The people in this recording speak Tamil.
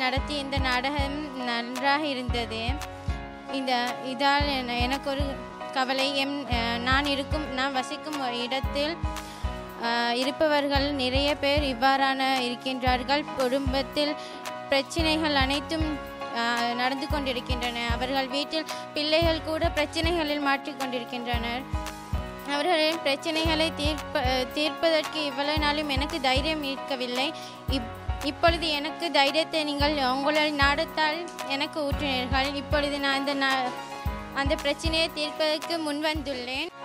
நடத்திய இந்த நாடகம் நன்றாக இருந்தது இந்த இதால் என- எனக்கு ஒரு கவலை எம் அஹ், நான் இருக்கும் நான் வசிக்கும் ஒரு இடத்தில் அஹ், இருப்பவர்கள் நிறைய பேர் இவ்வாறான இருக்கின்றார்கள் குடும்பத்தில் பிரச்சனைகள் அனைத்தும் அஹ், நடந்து கொண்டிருக்கின்றன அவர்கள் வீட்டில் பிள்ளைகள் கூட பிரச்சனைகளில் மாட்டிக்கொண்டிருக்கின்றனர் அவர்களின் பிரச்சனைகளை தீர்ப்ப தீர்ப்பதற்கு இவ்வளவு நாளும் எனக்கு தைரியம் இருக்கவில்லை இப் இப்பொழுது எனக்கு தைரியத்தை நீங்கள் உங்களின் நாடத்தால் எனக்கு ஊற்றினீர்கள் இப்பொழுது நான் அந்த நா- அந்த பிரச்சனையை தீர்ப்பதற்கு முன்வந்துள்ளேன்